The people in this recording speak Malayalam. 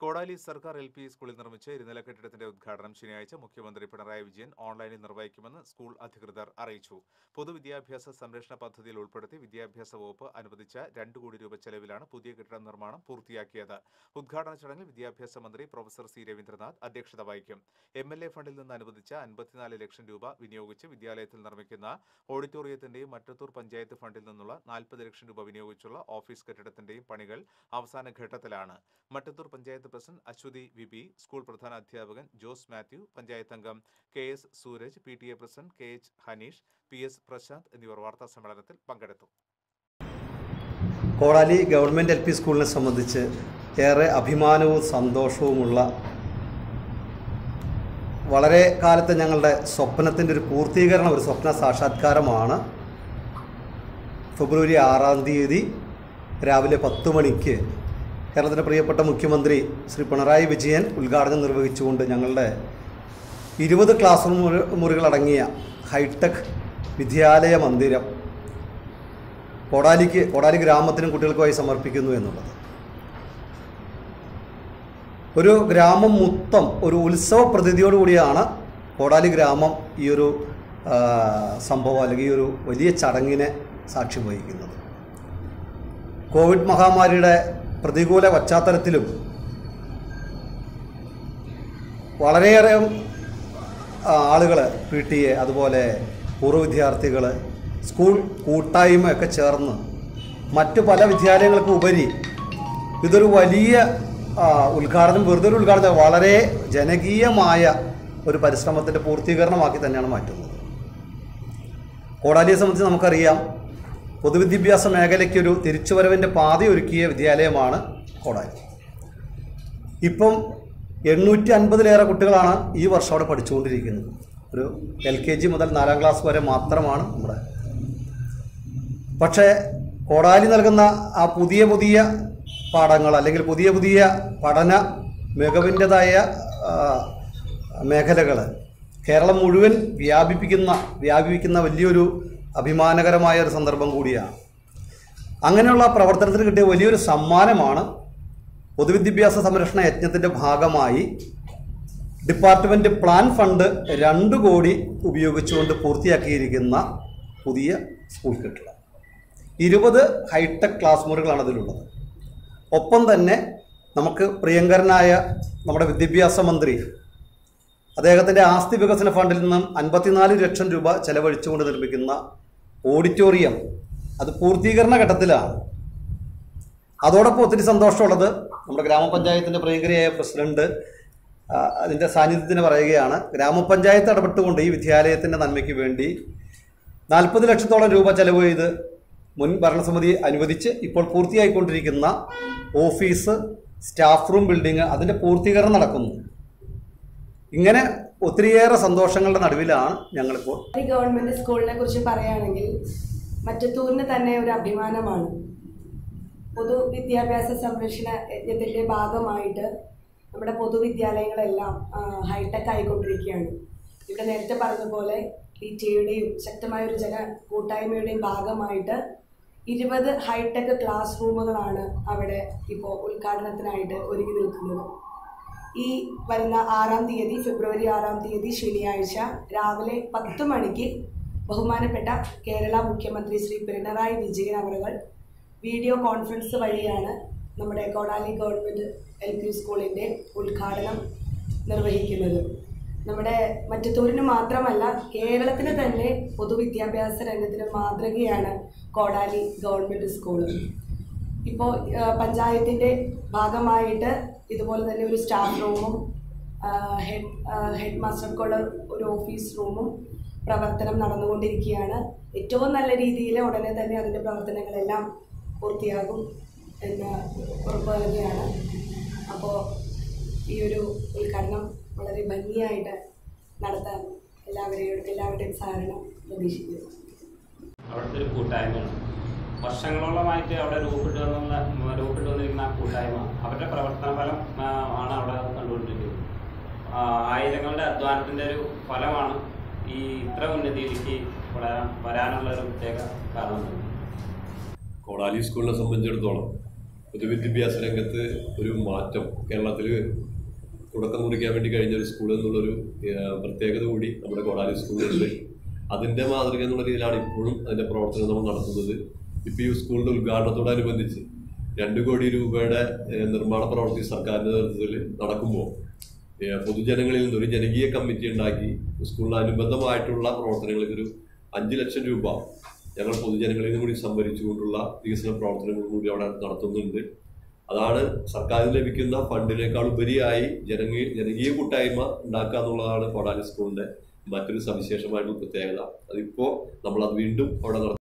കോടാലി സർക്കാർ എൽ പി സ്കൂളിൽ നിർമ്മിച്ച ഇരുനില കെട്ടിടത്തിന്റെ ഉദ്ഘാടനം ശനിയാഴ്ച മുഖ്യമന്ത്രി പിണറായി വിജയൻ ഓൺലൈനിൽ നിർവഹിക്കുമെന്ന് സ്കൂൾ അധികൃതർ അറിയിച്ചു പൊതുവിദ്യാഭ്യാസ സംരക്ഷണ പദ്ധതിയിൽ ഉൾപ്പെടുത്തി വിദ്യാഭ്യാസ വകുപ്പ് അനുവദിച്ച രണ്ട് കോടി രൂപ ചെലവിലാണ് പുതിയ കെട്ടിട നിർമ്മാണം പൂർത്തിയാക്കിയത് ഉദ്ഘാടന ചടങ്ങിൽ വിദ്യാഭ്യാസ മന്ത്രി പ്രൊഫസർ സി രവീന്ദ്രനാഥ് അധ്യക്ഷത വഹിക്കും എം എൽ എ ഫണ്ടിൽ നിന്ന് അനുവദിച്ച അൻപത്തിനാല് ലക്ഷം രൂപ വിനിയോഗിച്ച് വിദ്യാലയത്തിൽ നിർമ്മിക്കുന്ന ഓഡിറ്റോറിയത്തിന്റെയും മറ്റത്തൂർ പഞ്ചായത്ത് ഫണ്ടിൽ നിന്നുള്ള നാൽപ്പത് ലക്ഷം രൂപ വിനിയോഗിച്ചുള്ള ഓഫീസ് കെട്ടിടത്തിന്റെയും പണികൾ അവസാന ഘട്ടത്തിലാണ് Mattathur panchayat president Aswathi V B school പ്രധാന അധ്യാപകൻ ജോസ് മാത്യു പഞ്ചായത്ത് അംഗം K S Sooraj P T A president K H Haneesh P S Prashanth എന്നിവർ വാർത്താ സമ്മേളനത്തിൽ പങ്കെടുത്തു കോടാലി ഗവൺമെൻറ് എൽ പി സ്കൂളിനെ സംബന്ധിച്ച് ഏറെ അഭിമാനവും സന്തോഷവുമുള്ള വളരെ കാലത്തെ ഞങ്ങളുടെ സ്വപ്നത്തിൻ്റെ ഒരു പൂർത്തീകരണം ഒരു സ്വപ്ന സാക്ഷാത്കാരമാണ് ഫെബ്രുവരി ആറാം തീയതി രാവിലെ പത്ത് മണിക്ക് കേരളത്തിൻ്റെ പ്രിയപ്പെട്ട മുഖ്യമന്ത്രി ശ്രീ പിണറായി വിജയൻ ഉദ്ഘാടനം നിർവഹിച്ചുകൊണ്ട് ഞങ്ങളുടെ ഇരുപത് ക്ലാസ് റൂം മുറി- മുറികളടങ്ങിയ ഹൈടെക് വിദ്യാലയ മന്ദിരം കോടാലിക്ക് കോടാലി ഗ്രാമത്തിനും കുട്ടികൾക്കുമായി സമർപ്പിക്കുന്നു എന്നുള്ളത് ഒരു ഗ്രാമം മൊത്തം ഒരു ഉത്സവ പ്രതീതിയോടുകൂടിയാണ് കോടാലി ഗ്രാമം ഈ ഒരു ആ, സംഭവം അല്ലെങ്കിൽ ഈ ഒരു വലിയ ചടങ്ങിനെ സാക്ഷ്യം വഹിക്കുന്നത് കോവിഡ് മഹാമാരിയുടെ പ്രതികൂല പശ്ചാത്തലത്തിലും വളരെയേറെ ആളുകൾ പി ടി എ അതുപോലെ പൂർവ്വ വിദ്യാർത്ഥികൾ സ്കൂൾ കൂട്ടായ്മയൊക്കെ ചേർന്ന് മറ്റു പല വിദ്യാലയങ്ങൾക്ക് ഉപരി ഇതൊരു വലിയ ആ, ഉദ്ഘാടനം വെറുതെ ഒരു ഉദ്ഘാടനം വളരെ ജനകീയമായ ഒരു പരിശ്രമത്തിൻ്റെ പൂർത്തീകരണമാക്കി തന്നെയാണ് മാറ്റുന്നത് കോടാലിയെ സംബന്ധിച്ച് നമുക്കറിയാം പൊതുവിദ്യാഭ്യാസ മേഖലയ്ക്കൊരു തിരിച്ചുവരവിൻ്റെ പാതയൊരുക്കിയ വിദ്യാലയമാണ് കോടാലി ഇപ്പം എണ്ണൂറ്റി അൻപതിലേറെ കുട്ടികളാണ് ഈ വർഷം അവിടെ പഠിച്ചുകൊണ്ടിരിക്കുന്നത് ഒരു എൽ കെ ജി മുതൽ നാലാം ക്ലാസ് വരെ മാത്രമാണ് നമ്മുടെ പക്ഷേ കോടാലി നൽകുന്ന ആ പുതിയ പുതിയ പാഠങ്ങൾ അല്ലെങ്കിൽ പുതിയ പുതിയ പഠന മികവിൻ്റെതായ മേഖലകൾ കേരളം മുഴുവൻ വ്യാപിപ്പിക്കുന്ന വ്യാപിപ്പിക്കുന്ന വലിയൊരു അഭിമാനകരമായ ഒരു സന്ദർഭം കൂടിയാണ് അങ്ങനെയുള്ള പ്രവർത്തനത്തിന് കിട്ടിയ വലിയൊരു സമ്മാനമാണ് പൊതുവിദ്യാഭ്യാസ സംരക്ഷണ യജ്ഞത്തിൻ്റെ ഭാഗമായി ഡിപ്പാർട്ട്മെൻറ്റ് പ്ലാൻ ഫണ്ട് രണ്ട് കോടി ഉപയോഗിച്ചുകൊണ്ട് പൂർത്തിയാക്കിയിരിക്കുന്ന പുതിയ സ്കൂൾ കെട്ടിടം ഇരുപത് ഹൈടെക് ക്ലാസ് മുറികളാണ് അതിലുള്ളത് ഒപ്പം തന്നെ നമുക്ക് പ്രിയങ്കരനായ നമ്മുടെ വിദ്യാഭ്യാസ മന്ത്രി അദ്ദേഹത്തിൻ്റെ ആസ്തി വികസന ഫണ്ടിൽ നിന്നും അൻപത്തിനാല് ലക്ഷം രൂപ ചെലവഴിച്ചുകൊണ്ട് നിർമ്മിക്കുന്ന ഓഡിറ്റോറിയം അത് പൂർത്തീകരണ ഘട്ടത്തിലാണ് അതോടൊപ്പം ഒത്തിരി സന്തോഷമുള്ളത് നമ്മുടെ ഗ്രാമപഞ്ചായത്തിൻ്റെ പ്രിയങ്കരിയായ പ്രസിഡന്റ് ആ, അതിൻ്റെ സാന്നിധ്യത്തിന് പറയുകയാണ് ഗ്രാമപഞ്ചായത്ത് ഇടപെട്ടുകൊണ്ട് ഈ വിദ്യാലയത്തിൻ്റെ നന്മയ്ക്ക് വേണ്ടി നാൽപ്പത് ലക്ഷത്തോളം രൂപ ചെലവ് ചെയ്ത് മുൻ ഭരണസമിതി അനുവദിച്ച് ഇപ്പോൾ പൂർത്തിയായിക്കൊണ്ടിരിക്കുന്ന ഓഫീസ് സ്റ്റാഫ് റൂം ബിൽഡിംഗ് അതിൻ്റെ പൂർത്തീകരണം നടക്കുന്നു ഇങ്ങനെ ഒത്തിരിയേറെ സന്തോഷങ്ങളുടെ നടുവിലാണ് ഞങ്ങളിപ്പോൾ ഈ ഗവൺമെന്റ് സ്കൂളിനെ കുറിച്ച് പറയുകയാണെങ്കിൽ മറ്റത്തൂരിന് തന്നെ ഒരു അഭിമാനമാണ് പൊതുവിദ്യാഭ്യാസ സംരക്ഷണ യജ്ഞത്തിന്റെ ഭാഗമായിട്ട് നമ്മുടെ പൊതുവിദ്യാലയങ്ങളെല്ലാം ആ, ഹൈടെക് ആയിക്കൊണ്ടിരിക്കുകയാണ് ഇവിടെ നേരത്തെ പറഞ്ഞതുപോലെ പി ടി എയുടെയും ശക്തമായ ഒരു ജന കൂട്ടായ്മയുടെയും ഭാഗമായിട്ട് ഇരുപത് ഹൈടെക് ക്ലാസ് റൂമുകളാണ് അവിടെ ഇപ്പോൾ ഉദ്ഘാടനത്തിനായിട്ട് ഒരുങ്ങി നിൽക്കുന്നത് ഈ വരുന്ന ആറാം തീയതി ഫെബ്രുവരി ആറാം തീയതി ശനിയാഴ്ച രാവിലെ പത്ത് മണിക്ക് ബഹുമാനപ്പെട്ട കേരള മുഖ്യമന്ത്രി ശ്രീ പിണറായി വിജയൻ അവറുകൾ വീഡിയോ കോൺഫറൻസ് വഴിയാണ് നമ്മുടെ കോടാലി ഗവൺമെൻറ് എൽ പി സ്കൂളിൻ്റെ ഉദ്ഘാടനം നിർവഹിക്കുന്നത് നമ്മുടെ മറ്റത്തൂരിന് മാത്രമല്ല കേരളത്തിന് തന്നെ പൊതുവിദ്യാഭ്യാസ രംഗത്തിന് മാതൃകയാണ് കോടാലി ഗവൺമെൻറ് സ്കൂൾ ഇപ്പോൾ പഞ്ചായത്തിൻ്റെ ഭാഗമായിട്ട് ഇതുപോലെ തന്നെ ഒരു സ്റ്റാഫ് റൂമും ഹെഡ് ഹെഡ് മാസ്റ്റർക്കുള്ള ഒരു ഓഫീസ് റൂമും പ്രവർത്തനം നടന്നുകൊണ്ടിരിക്കുകയാണ് ഏറ്റവും നല്ല രീതിയിൽ ഉടനെ തന്നെ അതിൻ്റെ പ്രവർത്തനങ്ങളെല്ലാം പൂർത്തിയാകും എന്ന് ഉറപ്പ് നൽകുകയാണ് അപ്പോൾ ഈ ഒരു ഉദ്ഘാടനം വളരെ ഭംഗിയായിട്ട് നടത്താൻ എല്ലാവരെയും എല്ലാവരുടെയും സഹകരണം പ്രതീക്ഷിക്കുന്നു അവിടുത്തെ ഒരു കൂട്ടായ്മയാണ് വർഷങ്ങളോളമായിട്ട് അവിടെ രൂപപ്പെട്ടു വന്ന രൂപപ്പെട്ടു വന്നിരിക്കുന്ന ആ കൂട്ടായ്മ അവരുടെ പ്രവർത്തന ഫലം ആ, ആണ് അവിടെ കണ്ടുകൊണ്ടിരിക്കുന്നത് ആ, ആയിരങ്ങളുടെ അധ്വാനത്തിൻ്റെ ഒരു ഫലമാണ് ഈ ഇത്ര ഉന്നതിയിലേക്ക് വളരാൻ വരാനുള്ള ഒരു പ്രത്യേക കാരണം കോടാലി സ്കൂളിനെ സംബന്ധിച്ചിടത്തോളം പൊതുവിദ്യാഭ്യാസ രംഗത്ത് ഒരു മാറ്റം കേരളത്തിൽ തുടക്കം കുറിക്കാൻ വേണ്ടി കഴിഞ്ഞ ഒരു സ്കൂൾ എന്നുള്ളൊരു ഏഹ്, പ്രത്യേകത കൂടി നമ്മുടെ കോടാലി സ്കൂളിലുണ്ട് അതിന്റെ മാതൃക എന്നുള്ള രീതിയിലാണ് ഇപ്പോഴും അതിന്റെ പ്രവർത്തനം നമ്മൾ നടത്തുന്നത് ഇപ്പൊ ഈ സ്കൂളിന്റെ ഉദ്ഘാടനത്തോടനുബന്ധിച്ച് രണ്ട് കോടി രൂപയുടെ ഏഹ്, നിർമ്മാണ പ്രവൃത്തി സർക്കാരിന്റെ നേതൃത്വത്തിൽ നടക്കുമ്പോൾ ഏഹ്, പൊതുജനങ്ങളിൽ നിന്ന് ഒരു ജനകീയ കമ്മിറ്റി ഉണ്ടാക്കി സ്കൂളിന് അനുബന്ധമായിട്ടുള്ള പ്രവർത്തനങ്ങൾക്ക് ഒരു അഞ്ച് ലക്ഷം രൂപ ഞങ്ങൾ പൊതുജനങ്ങളിൽ നിന്ന് കൂടി സംഭരിച്ചുകൊണ്ടുള്ള വികസന പ്രവർത്തനങ്ങൾ കൂടി അവിടെ നടത്തുന്നുണ്ട് അതാണ് സർക്കാരിന് ലഭിക്കുന്ന ഫണ്ടിനേക്കാൾ ഉപരിയായി ജനകീയ ജനകീയ കൂട്ടായ്മ ഉണ്ടാക്കുക എന്നുള്ളതാണ് കോടാലി സ്കൂളിന്റെ മറ്റൊരു സവിശേഷമായിട്ടുള്ള പ്രത്യേകത അതിപ്പോ നമ്മൾ അത് വീണ്ടും അവിടെ നടത്തുന്നു